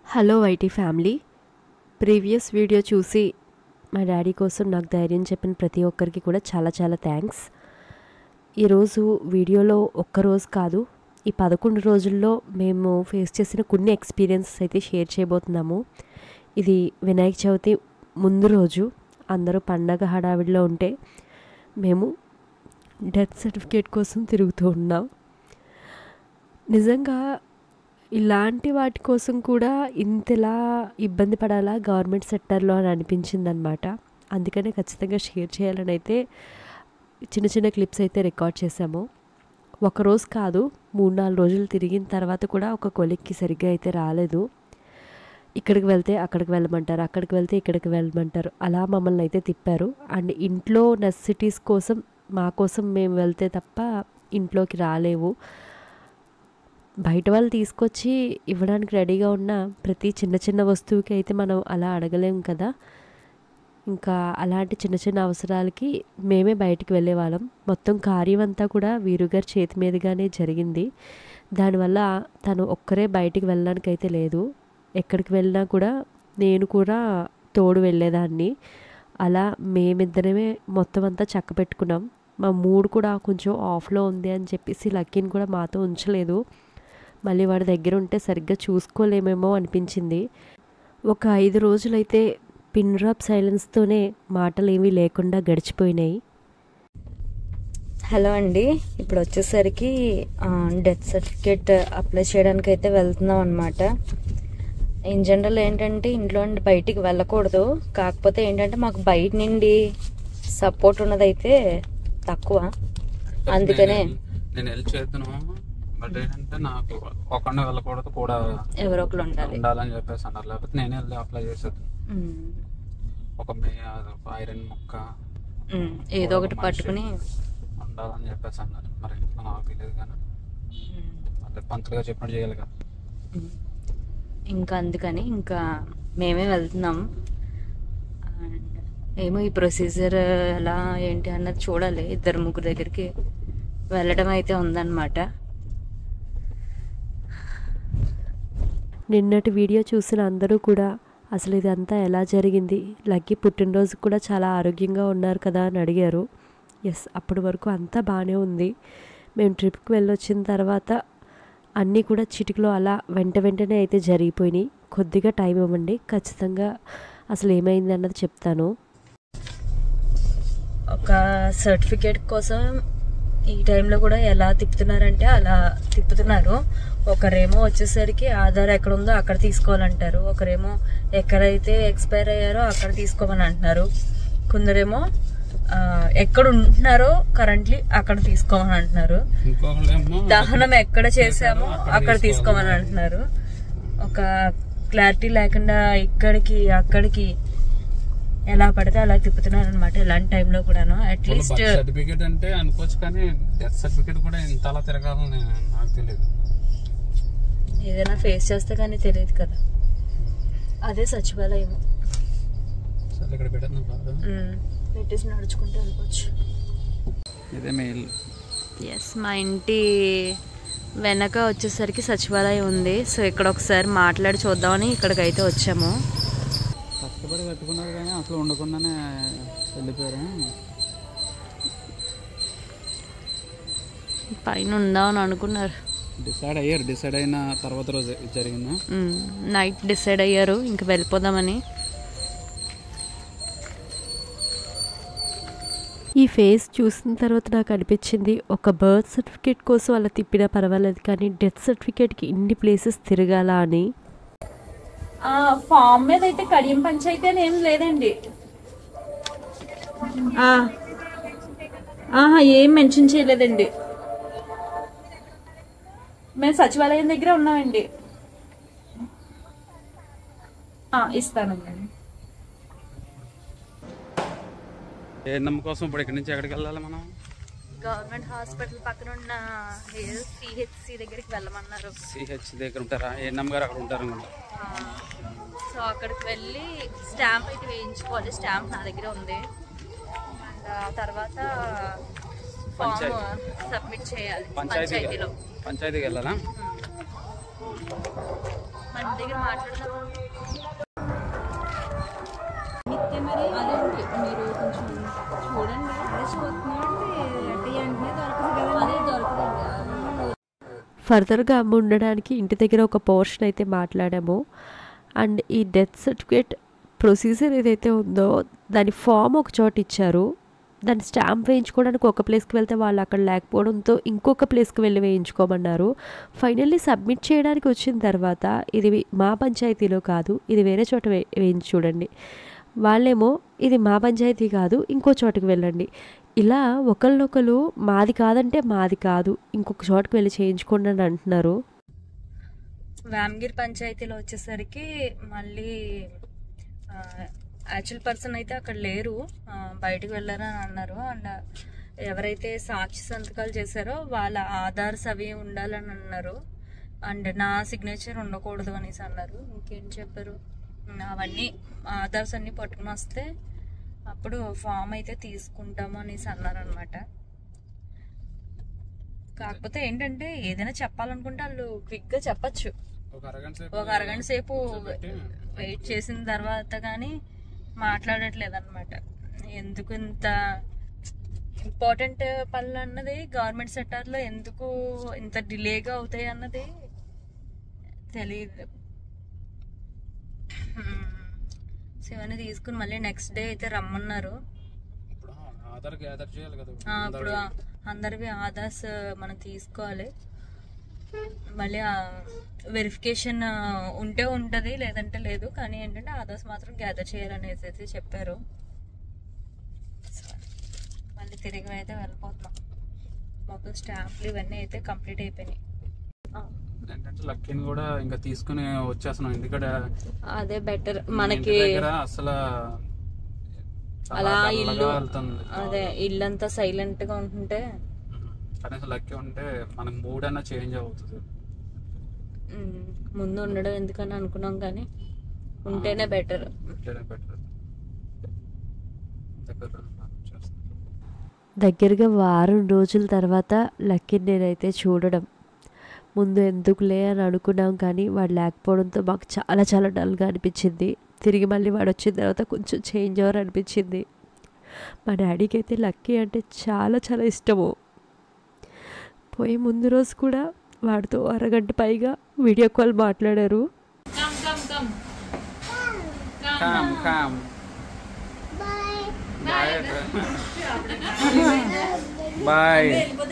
Hello Y T family previous video చూసి మా daddy కోసం నాకు ధైర్యం చెప్పిన ప్రతి ఒక్కరికి కూడా చాలా చాలా థ్యాంక్స్ ఈరోజు వీడియోలో ఒక్క రోజు కాదు ఈ పదకొండు రోజుల్లో మేము ఫేస్ చేసిన కొన్ని ఎక్స్పీరియన్సెస్ అయితే షేర్ చేయబోతున్నాము ఇది వినాయక చవితి ముందు రోజు అందరూ పండగ హడావిడిలో ఉంటే మేము డెత్ సర్టిఫికేట్ కోసం తిరుగుతూ ఉన్నాం నిజంగా ఇలాంటి వాటి కోసం కూడా ఇంతలా ఇబ్బంది పడాలా గవర్నమెంట్ సెక్టర్లో అని అనిపించింది అనమాట అందుకనే ఖచ్చితంగా షేర్ చేయాలని అయితే చిన్న చిన్న క్లిప్స్ అయితే రికార్డ్ చేశాము ఒక రోజు కాదు మూడు నాలుగు రోజులు తిరిగిన తర్వాత కూడా ఒక కొలిక్కి సరిగ్గా అయితే రాలేదు ఇక్కడికి వెళ్తే అక్కడికి వెళ్ళమంటారు అక్కడికి వెళ్తే ఇక్కడికి వెళ్ళమంటారు అలా మమ్మల్ని అయితే తిప్పారు అండ్ ఇంట్లో నెసెసిటీస్ కోసం మా కోసం మేము వెళ్తే తప్ప ఇంట్లోకి రాలేవు బయట వాళ్ళు తీసుకొచ్చి ఇవ్వడానికి రెడీగా ఉన్న ప్రతి చిన్న చిన్న వస్తువుకి అయితే మనం అలా అడగలేం కదా ఇంకా అలాంటి చిన్న చిన్న అవసరాలకి మేమే బయటికి వెళ్ళేవాళ్ళం మొత్తం కార్యం అంతా కూడా వీరుగారి చేతి మీదుగానే జరిగింది దానివల్ల తను ఒక్కరే బయటికి వెళ్ళడానికి అయితే లేదు ఎక్కడికి వెళ్ళినా కూడా నేను కూడా తోడు వెళ్ళేదాన్ని అలా మేమిద్దరమే మొత్తం అంతా చక్క పెట్టుకున్నాం మా మూడు కూడా కొంచెం ఆఫ్లో ఉంది అని చెప్పేసి లక్కీని కూడా మాతో ఉంచలేదు మళ్ళీ వాడి దగ్గర ఉంటే సరిగ్గా చూసుకోలేమేమో అనిపించింది ఒక ఐదు రోజులైతే పిన్ డ్రాప్ సైలెన్స్తోనే మాటలు ఏమీ లేకుండా గడిచిపోయినాయి హలో అండి ఇప్పుడు వచ్చేసరికి డెత్ సర్టిఫికేట్ అప్లై చేయడానికి అయితే వెళ్తున్నాం అనమాట ఇన్ జనరల్ ఏంటంటే ఇంట్లో నుండి బయటికి వెళ్ళకూడదు కాకపోతే ఏంటంటే మాకు బయట నుండి సపోర్ట్ ఉన్నదైతే తక్కువ అందుకనే నేను వెళ్ళి చేద్దాను బట్ ఏంటంటే నాకు ఒక్కడే వెళ్ళకూడదు కూడా ఎవరో ఒకరు ఉండాలి ఉండాలని చెప్పేసి అన్నారు లేకపోతే నేనే వెళ్ళి అప్లై చేసేది ఉమ్, ఒక మే ఐరన్ ముక్క ఉమ్, ఏదో ఒకటి పట్టుకుని ఉండాలని చెప్పేసి అన్నారు మరి ఎందుకో నాకు తెలియదు కానీ ఉమ్, అంటే పంతులుగా చెప్పినట్టు చేయాలి కదా ఉమ్. ఇంకా అందుకని ఇంకా మేమే వెళ్తున్నాం అండ్ ఏమో ఈ ప్రొసీజర్ ఎలా ఏంటి అన్నది చూడాలి ఇద్దరు ముగ్గురు దగ్గరికి వెళ్ళడం అయితే ఉందన్నమాట నిన్నటి వీడియో చూసిన అందరూ కూడా అసలు ఇదంతా ఎలా జరిగింది లక్కీ పుట్టినరోజు కూడా చాలా ఆరోగ్యంగా ఉన్నారు కదా అని అడిగారు ఎస్ అప్పటి వరకు అంతా బాగానే ఉంది మేము ట్రిప్కి వెళ్ళొచ్చిన తర్వాత అన్నీ కూడా చిటికలో అలా వెంట వెంటనే అయితే జరిగిపోయినాయి కొద్దిగా టైం ఇవ్వండి ఖచ్చితంగా అసలు ఏమైంది అన్నది చెప్తాను ఒక సర్టిఫికేట్ కోసం ఈ టైంలో కూడా ఎలా తిప్పుతున్నారంటే అలా తిప్పుతున్నారు ఒకరేమో వచ్చేసరికి ఆధార్ ఎక్కడ ఉందో అక్కడ తీసుకోవాలంటారు ఒకరేమో ఎక్కడైతే ఎక్స్పైర్ అయ్యారో అక్కడ తీసుకోమని అంటున్నారు కొందరేమో ఆ, ఎక్కడ ఉంటున్నారో కరెంట్లీ అక్కడ తీసుకోమని అంటున్నారు ఇంకొకళ్ళేమో దహనం ఎక్కడ చేసామో అక్కడ తీసుకోమని అంటున్నారు ఒక క్లారిటీ లేకుండా ఇక్కడికి అక్కడికి ఎలా పడితే అలా తిప్పుతున్నారు అనమాట ఇలాంటి టైంలో కూడాను అట్లీస్ట్ బర్త్ సర్టిఫికేట్ అంటే అనుకోవచ్చు కానీ డెత్ సర్టిఫికేట్ కూడా ఇంతలా తిరగాలని నాకు తెలియదు ఏదైనా ఫేస్ చేస్తే కానీ తెలియదు కదా అదే సచివాలయం సరే ఇక్కడ పెట్టేద్దాం కాదు ఉమ్, పెట్టేసి నడుచుకుంటూ వెళ్ళిపోవచ్చు ఇదే మెయిల్ ఎస్ మా ఇంటి వెనక వచ్చేసరికి సచివాలయం ఉంది సో ఇక్కడ ఒకసారి మాట్లాడి చూద్దామని ఇక్కడికి అయితే వచ్చాము కష్టపడి కట్టుకున్నారు కానీ అసలు ఉండకుండానే వెళ్ళిపోయారు పైన ఉందా అని అనుకున్నారు డిసైడ్ అయ్యారు డిసైడ్ అయిన తర్వాత రోజు ఇది జరిగిందా నైట్ డిసైడ్ అయ్యారు ఇంక వెళ్ళిపోదామని ఈ ఫేస్ చూసిన తర్వాత నాకు అనిపించింది ఒక బర్త్ సర్టిఫికేట్ కోసం అలా తిప్పినా పర్వాలేదు కానీ డెత్ సర్టిఫికేట్కి ఇన్ని ప్లేసెస్ తిరగాల అని ఫామ్ మీద అయితే కడియం పంచాయతీ అని ఏం లేదండి ఆహా ఏం మెన్షన్ చేయలేదండి మేము సచివాలయం దగ్గర ఉన్నామండి ఇస్తానండి ఏ నమ్మ కోసం ఇప్పుడు ఇక్కడి నుంచి ఎక్కడికి వెళ్ళాలి మనం గవర్నమెంట్ హాస్పిటల్ పక్కన ఉన్న సిహెచ్సి దగ్గరికి వెళ్ళమన్నారు సిహెచ్ దగ్గర ఉంటారా ఏ నమ్మ గారు అక్కడ ఉంటారు అనుకుంటా సో అక్కడికి వెళ్ళి స్టాంప్ అయితే వేయించుకోవాలి స్టాంప్ నా దగ్గర ఉంది అండ్ ఆ తర్వాత ఫామ్ సబ్మిట్ చేయాలి పంచాయతీ పంచాయతీలో పంచాయతీకి వెళ్ళాలా మన దగ్గర మాట్లాడదాం మరి అదేంటి మీరు కొంచెం చూడండి అదే చూస్తున్నామండి అంటే వెంటనే దొరకదు కదా అదే దొరకదండి ఫర్దర్గా అమ్మ ఉండడానికి ఇంటి దగ్గర ఒక పోర్షన్ అయితే మాట్లాడాము అండ్ ఈ డెత్ సర్టిఫికేట్ ప్రొసీజర్ ఏదైతే ఉందో దాని ఫామ్ ఒక చోట ఇచ్చారు దాని స్టాంప్ వేయించుకోవడానికి ఒక ప్లేస్కి వెళ్తే వాళ్ళు అక్కడ లేకపోవడంతో ఇంకొక ప్లేస్కి వెళ్ళి వేయించుకోమన్నారు ఫైనల్లీ సబ్మిట్ చేయడానికి వచ్చిన తర్వాత ఇది మా పంచాయతీలో కాదు ఇది వేరే చోట వే వేయించి చూడండి వాళ్ళేమో ఇది మా పంచాయతీ కాదు ఇంకో చోటుకి వెళ్ళండి ఇలా ఒకళ్ళొకరు మాది కాదంటే మాది కాదు ఇంకొక చోటుకి వెళ్ళి చేయించుకోండి అని అంటున్నారు వ్యామగిరి పంచాయతీలో వచ్చేసరికి మళ్ళీ యాక్చువల్ పర్సన్ అయితే అక్కడ లేరు ఆ, బయటకు వెళ్ళారని అన్నారు అండ్ ఎవరైతే సాక్షి సంతకాలు చేశారో వాళ్ళ ఆధార్స్ అవి ఉండాలని అన్నారు అండ్ నా సిగ్నేచర్ ఉండకూడదు అనేసి అన్నారు ఇంకేం చెప్పారు ఉమ్, అవన్నీ ఆధార్స్ అన్నీ పట్టుకుని వస్తే అప్పుడు ఫామ్ అయితే తీసుకుంటాము అనేసి అన్నారనమాట కాకపోతే ఏంటంటే ఏదైనా చెప్పాలనుకుంటే వాళ్ళు క్విక్గా చెప్పచ్చు ఒక అరగంట సేపు ఒక అరగంట సేపు కూర్చోబెట్టి, వెయిట్ చేసిన తర్వాత కానీ మాట్లాడట్లేదు అనమాట ఎందుకు ఇంత ఇంపార్టెంట్ పనులు అన్నది గవర్నమెంట్ సెక్టార్లో ఎందుకు ఇంత డిలేగా అవుతాయి అన్నది తెలియదు శివని తీసుకుని మళ్ళీ నెక్స్ట్ డే అయితే రమ్మన్నారు ఇప్పుడు ఆధార్ గ్యాదర్ చేయాలి కదా ఆ, ఇప్పుడు అందరివి ఆధార్స్ మనం తీసుకోవాలి మళ్ళీ వెరిఫికేషన్ ఉంటే ఉంటుంది లేదంటే లేదు కానీ ఏంటంటే ఆధార్స్ మాత్రం గ్యాదర్ చేయాలనేసి అయితే చెప్పారు సో, మళ్ళీ తిరిగి అయితే వెళ్ళిపోతున్నాం మొత్తం స్టాంప్లు ఇవన్నీ అయితే కంప్లీట్ అయిపోయినాయి ఆ, ఏంటంటే లక్కీని కూడా ఇంకా తీసుకుని వచ్చేస్తున్నాం ఎందుకంటే అదే బెటర్ ఇంటి మనకి దగ్గర అసలు చాలా అలా డల్గా ఇల్లు వెళ్తుంది అదే ఇల్లంతా సైలెంట్ గా ఉంటుంటే కనీసం లక్కీ ఉంటే మనకి మూడ్ అన్నా చేంజ్ అవుతుంది ఉమ్, ముందు ఉండడం ఎందుకని అనుకున్నాం కానీ ఉంటేనే బెటర్ ఇట్లనే బెటర్ దగ్గర వచ్చేస్తుంది దగ్గరగా వారం రోజుల తర్వాత లక్కీని నేనైతే చూడడం ముందు ఎందుకులే అని అనుకున్నాం కానీ వాడు లేకపోవడంతో మాకు చాలా చాలా డల్గా అనిపించింది తిరిగి మళ్ళీ వాడు వచ్చిన తర్వాత కొంచెం చేంజ్ ఓవర్ అనిపించింది మా డాడీకి అయితే లక్కీ అంటే చాలా చాలా ఇష్టము పోయి ముందు రోజు కూడా వాడితో అరగంట పైగా వీడియో కాల్ మాట్లాడారు come come bye bye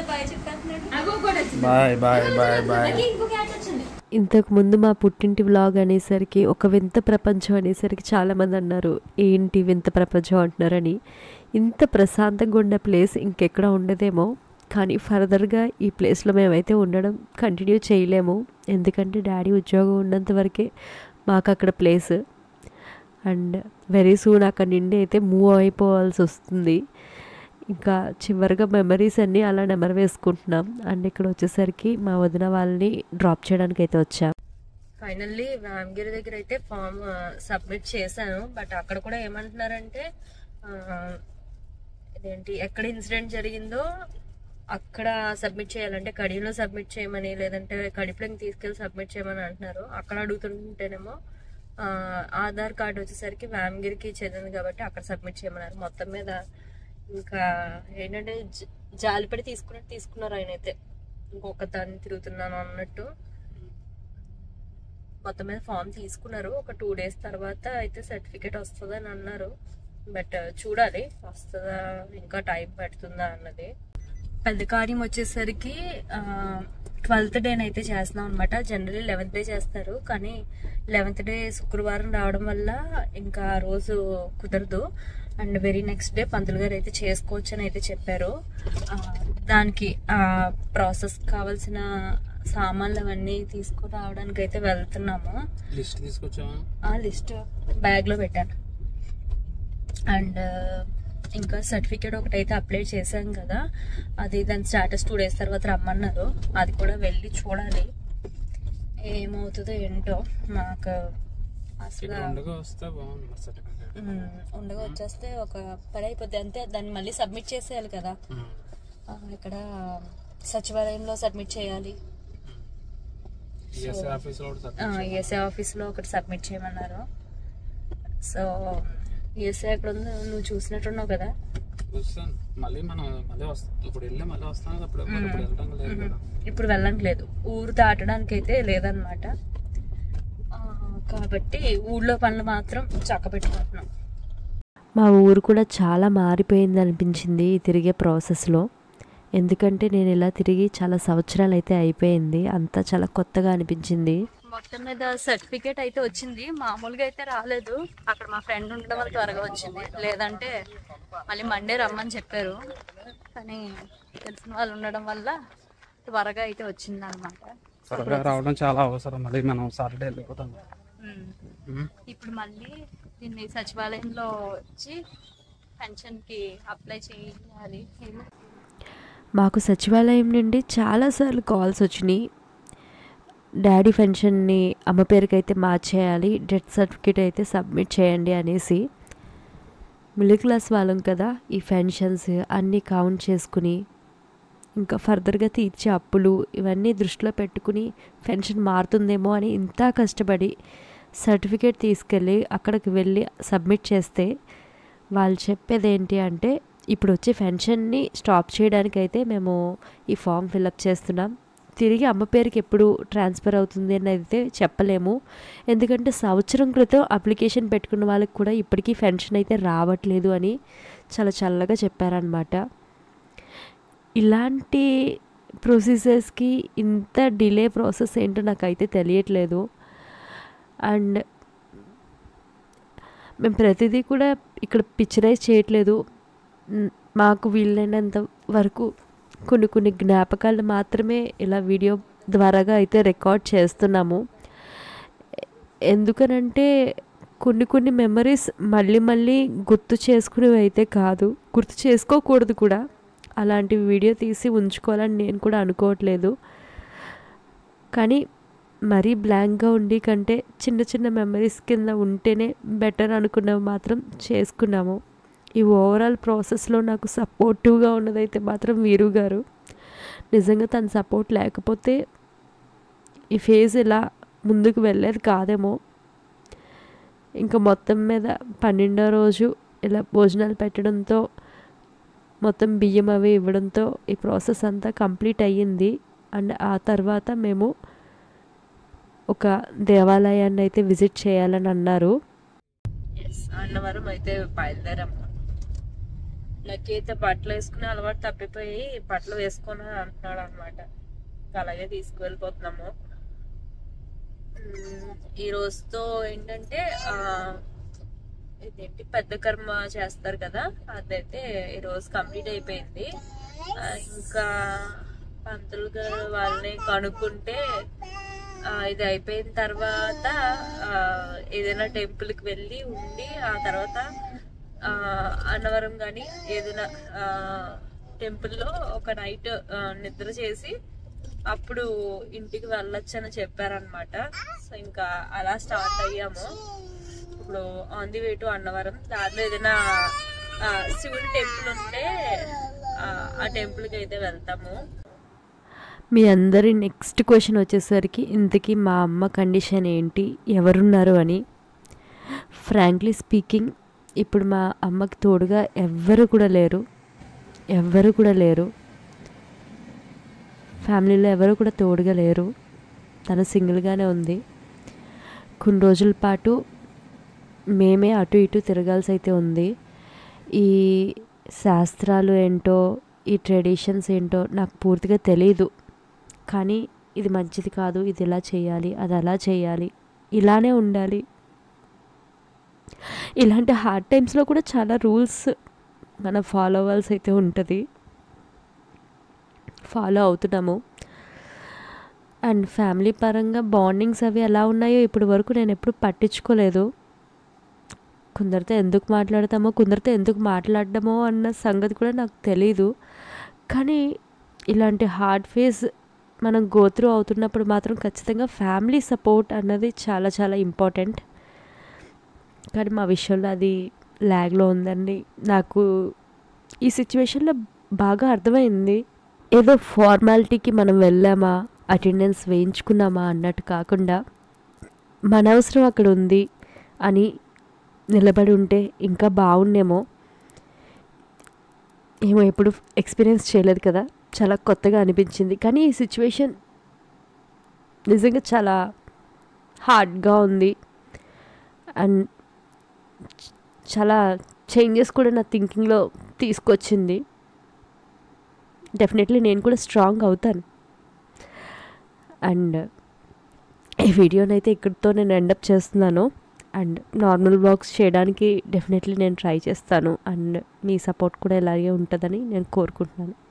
bye bye bye bye ఇంతకు ముందు మా పుట్టింటి వ్లాగ్ అనేసరికి ఒక వింత ప్రపంచం అనేసరికి చాలామంది అన్నారు ఏంటి వింత ప్రపంచం అంటున్నారని ఇంత ప్రశాంతంగా ఉన్న ప్లేస్ ఇంకెక్కడ ఉండదేమో కానీ ఫర్దర్గా ఈ ప్లేస్లో మేమైతే ఉండడం కంటిన్యూ చేయలేము ఎందుకంటే డాడీ ఉద్యోగం ఉన్నంత వరకే మాకు అక్కడ ప్లేస్ అండ్ వెరీ సూన్ అక్కడ నుండి అయితే మూవ్ అయిపోవాల్సి వస్తుంది ఇంకా చివరిగా మెమరీస్ అన్నీ అలా నెమరు వేసుకుంటున్నాం అండ్ ఇక్కడ వచ్చేసరికి మా వదిన వాళ్ళని డ్రాప్ చేయడానికి అయితే వచ్చాం ఫైనల్లీ రామగిరి దగ్గర అయితే ఫామ్ సబ్మిట్ చేశాను బట్ అక్కడ కూడా ఏమంటున్నారంటే ఆ, ఇదేంటి ఎక్కడ ఇన్సిడెంట్ జరిగిందో అక్కడ సబ్మిట్ చేయాలంటే కడియంలో సబ్మిట్ చేయమని లేదంటే కడిపులకి తీసుకెళ్ళి సబ్మిట్ చేయమని అంటున్నారు అక్కడ అడుగుతుంటేనేమో ఆ, ఆధార్ కార్డు వచ్చేసరికి వ్యామగిరికి చెందింది కాబట్టి అక్కడ సబ్మిట్ చేయమన్నారు మొత్తం మీద ఇంకా ఏంటంటే జ- జాలిపడి తీసుకున్నట్టు తీసుకున్నారు ఆయన అయితే ఇంకొక దాన్ని తిరుగుతున్నాను అన్నట్టు మొత్తం మీద ఫామ్ తీసుకున్నారు ఒక టూ డేస్ తర్వాత అయితే సర్టిఫికేట్ వస్తుందని అన్నారు బట్ చూడాలి వస్తుందా ఇంకా టైం పడుతుందా అన్నది పెద్ద కార్యం వచ్చేసరికి ట్వెల్త్ డేని అయితే చేస్తున్నాం అనమాట జనరలీ లెవెన్త్ డే చేస్తారు కానీ లెవెన్త్ డే శుక్రవారం రావడం వల్ల ఇంకా ఆ రోజు కుదరదు అండ్ వెరీ నెక్స్ట్ డే పంతులు గారు అయితే చేసుకోవచ్చు అని అయితే చెప్పారు ఆ, దానికి ఆ ప్రాసెస్ కావాల్సిన సామాన్లు అవన్నీ తీసుకురావడానికి అయితే వెళ్తున్నాము లిస్ట్ తీసుకొచ్చావా ఆ లిస్ట్ బ్యాగ్లో పెట్టాను అండ్ ఇంకా సర్టిఫికేట్ ఒకటి అయితే అప్లై చేశాం కదా అది దాని స్టాటస్ టూ డేస్ తర్వాత రమ్మన్నారు అది కూడా వెళ్ళి చూడాలి ఏమవుతుందో ఏంటో నాకు అసలు ఇక్కడ ఉండగా వస్తే బాగుంది మరి సర్టిఫికేట్ ఉమ్, ఉండగా వచ్చేస్తే ఒక పని అయిపోద్ది అంతే దాన్ని మళ్ళీ సబ్మిట్ చేసేయాలి కదా ఆ, ఇక్కడ సచివాలయంలో సబ్మిట్ చేయాలి ఈఎస్ఐ ఆఫీస్ లో కూడా submit చేయాలి. ఈఎస్ఐ ఆఫీస్లో ఒకటి సబ్మిట్ చేయమన్నారు సో ఈఎస్ఐ ఎక్కడ ఉందో నువ్వు చూసినట్టున్నావు కదా చూస్తాను మళ్ళీ మనం మళ్ళీ వస్తాం ఇప్పుడు వెళ్ళి మళ్ళీ వస్తాం కదా అప్పుడు మరి ఇప్పుడు వెళ్ళడం లేదు కదా ఇప్పుడు వెళ్ళట్లేదు ఊరు దాటడానికి అయితే లేదనమాట ఆ, కాబట్టి ఊళ్ళో పనులు మాత్రం చక్క పెట్టుకుంటున్నాం మా ఊరు కూడా చాలా మారిపోయింది అనిపించింది ఈ తిరిగే ప్రాసెస్లో ఎందుకంటే నేను ఇలా తిరిగి చాలా సంవత్సరాలు అయితే అయిపోయింది అంతా చాలా కొత్తగా అనిపించింది మొత్తం మీద సర్టిఫికేట్ అయితే వచ్చింది మామూలుగా అయితే రాలేదు అక్కడ మా ఫ్రెండ్ ఉండడం వల్ల త్వరగా వచ్చింది లేదంటే మళ్ళీ మండే రమ్మని చెప్పారు కానీ తెలిసిన వాళ్ళు ఉండడం వల్ల త్వరగా అయితే వచ్చింది అనమాట త్వరగా రావడం చాలా అవసరం మళ్ళీ మనం సాటర్డే వెళ్ళిపోతాం ఉమ్. ఇప్పుడు మళ్ళీ దీన్ని సచివాలయంలో వచ్చి పెన్షన్కి అప్లై చేయాలి మాకు సచివాలయం నుండి చాలాసార్లు కాల్స్ వచ్చినాయి డాడీ పెన్షన్ని అమ్మ పేరుకి అయితే మార్చేయాలి డెత్ సర్టిఫికేట్ అయితే సబ్మిట్ చేయండి అనేసి మిడిల్ క్లాస్ వాళ్ళం కదా ఈ పెన్షన్స్ అన్నీ కౌంట్ చేసుకుని ఇంకా ఫర్దర్గా తీర్చే అప్పులు ఇవన్నీ దృష్టిలో పెట్టుకుని పెన్షన్ మారుతుందేమో అని ఇంత కష్టపడి సర్టిఫికేట్ తీసుకెళ్ళి అక్కడికి వెళ్ళి సబ్మిట్ చేస్తే వాళ్ళు చెప్పేది ఏంటి అంటే ఇప్పుడు వచ్చే పెన్షన్ని స్టాప్ చేయడానికైతే మేము ఈ ఫామ్ ఫిలప్ చేస్తున్నాం తిరిగి అమ్మ పేరుకి ఎప్పుడు ట్రాన్స్ఫర్ అవుతుంది అని అయితే చెప్పలేము ఎందుకంటే సంవత్సరం క్రితం అప్లికేషన్ పెట్టుకున్న వాళ్ళకి కూడా ఇప్పటికీ పెన్షన్ అయితే రావట్లేదు అని చాలా చల్లగా చెప్పారనమాట ఇలాంటి ప్రొసీజర్స్కి ఇంత డిలే ప్రాసెస్ ఏంటో నాకైతే తెలియట్లేదు అండ్ మేము ప్రతిదీ కూడా ఇక్కడ పిక్చరైజ్ చేయట్లేదు మ్, మాకు వీలైనంత వరకు కొన్ని కొన్ని జ్ఞాపకాలు మాత్రమే ఇలా వీడియో ద్వారాగా అయితే రికార్డ్ చేస్తున్నాము ఎందుకనంటే కొన్ని కొన్ని మెమరీస్ మళ్ళీ మళ్ళీ గుర్తు చేసుకునేవి అయితే కాదు గుర్తు చేసుకోకూడదు కూడా అలాంటి వీడియో తీసి ఉంచుకోవాలని నేను కూడా అనుకోవట్లేదు కానీ మరీ బ్లాంక్గా ఉండి కంటే చిన్న చిన్న మెమరీస్ కింద ఉంటేనే బెటర్ అనుకున్నవి మాత్రం చేసుకున్నాము ఈ ఓవరాల్ ప్రాసెస్లో నాకు సపోర్టివ్గా ఉన్నదైతే మాత్రం వీరు గారు నిజంగా తన సపోర్ట్ లేకపోతే ఈ ఫేజ్ ఇలా ముందుకు వెళ్ళేది కాదేమో ఇంకా మొత్తం మీద పన్నెండో రోజు ఇలా భోజనాలు పెట్టడంతో మొత్తం బియ్యం అవి ఇవ్వడంతో ఈ ప్రాసెస్ అంతా కంప్లీట్ అయ్యింది అండ్ ఆ తర్వాత మేము ఒక దేవాలయాన్ని అయితే విజిట్ చేయాలని అన్నారు ఎస్ అన్నవరం అయితే బయలుదేరాము లక్కీ అయితే బట్టలు వేసుకునే అలవాటు తప్పిపోయి బట్టలు వేసుకొని అంటున్నాడు అనమాట అలాగే తీసుకువెళ్ళిపోతున్నాము మ్మ్, ఈ రోజుతో ఏంటంటే ఆ, ఇదేంటి పెద్ద కర్మ చేస్తారు కదా అదైతే ఈ రోజు కంప్లీట్ అయిపోయింది ఆ, ఇంకా పంతులు గారు వాళ్ళని కనుక్కుంటే ఆ, ఇది అయిపోయిన తర్వాత ఆ, ఏదైనా టెంపుల్ కి వెళ్ళి ఉండి ఆ తర్వాత ఆ, అన్నవరం కానీ ఏదైనా టెంపుల్లో ఒక నైట్ నిద్ర చేసి అప్పుడు ఇంటికి వెళ్ళొచ్చు అని చెప్పారనమాట సో ఇంకా అలా స్టార్ట్ అయ్యాము ఇప్పుడు on the way to Annavaram దాంట్లో ఏదైనా ఆ, శివుని టెంపుల్ ఉంటే ఆ, ఆ టెంపుల్కి అయితే వెళ్తాము మీ అందరి నెక్స్ట్ క్వశ్చన్ వచ్చేసరికి ఇంతకీ మా అమ్మ కండిషన్ ఏంటి ఎవరున్నారు అని ఫ్రాంక్లీ స్పీకింగ్ ఇప్పుడు మా అమ్మకి తోడుగా ఎవ్వరు కూడా లేరు ఎవ్వరు కూడా లేరు ఫ్యామిలీలో ఎవరు కూడా తోడుగా లేరు తను సింగిల్గానే ఉంది కొన్ని రోజుల పాటు మేమే అటు ఇటు తిరగాల్సి అయితే ఉంది ఈ శాస్త్రాలు ఏంటో ఈ ట్రెడిషన్స్ ఏంటో నాకు పూర్తిగా తెలియదు కానీ ఇది మంచిది కాదు ఇది ఇలా చేయాలి అది అలా చేయాలి ఇలానే ఉండాలి ఇలాంటి హార్డ్ టైమ్స్లో కూడా చాలా రూల్స్ మనం ఫాలో అవ్వాల్సి అయితే ఉంటుంది ఫాలో అవుతున్నాము అండ్ ఫ్యామిలీ పరంగా బాండింగ్స్ అవి ఎలా ఉన్నాయో ఇప్పటి వరకు నేను ఎప్పుడు పట్టించుకోలేదు కొందరితో ఎందుకు మాట్లాడతామో కొందరితో ఎందుకు మాట్లాడడమో అన్న సంగతి కూడా నాకు తెలీదు కానీ ఇలాంటి హార్డ్ ఫేస్ మనం గోత్రూ అవుతున్నప్పుడు మాత్రం ఖచ్చితంగా ఫ్యామిలీ సపోర్ట్ అన్నది చాలా చాలా ఇంపార్టెంట్ కానీ మా విషయంలో అది ల్యాగ్లో ఉందండి నాకు ఈ సిచ్యువేషన్లో బాగా అర్థమైంది ఏదో ఫార్మాలిటీకి మనం వెళ్ళామా అటెండెన్స్ వేయించుకున్నామా అన్నట్టు కాకుండా మన అవసరం అక్కడ ఉంది అని నిలబడి ఉంటే ఇంకా బాగుండేమో ఏమో ఎప్పుడు ఎక్స్పీరియన్స్ చేయలేదు కదా చాలా కొత్తగా అనిపించింది కానీ ఈ సిచ్యువేషన్ నిజంగా చాలా హార్డ్గా ఉంది అండ్ చాలా చేంజెస్ కూడా నా థింకింగ్లో తీసుకొచ్చింది డెఫినెట్లీ నేను కూడా స్ట్రాంగ్ అవుతాను అండ్ ఈ వీడియోనైతే ఇక్కడితో నేను ఎండప్ చేస్తున్నాను అండ్ నార్మల్ బ్లాగ్స్ చేయడానికి డెఫినెట్లీ నేను ట్రై చేస్తాను అండ్ మీ సపోర్ట్ కూడా ఇలాగే ఉంటుందని నేను కోరుకుంటున్నాను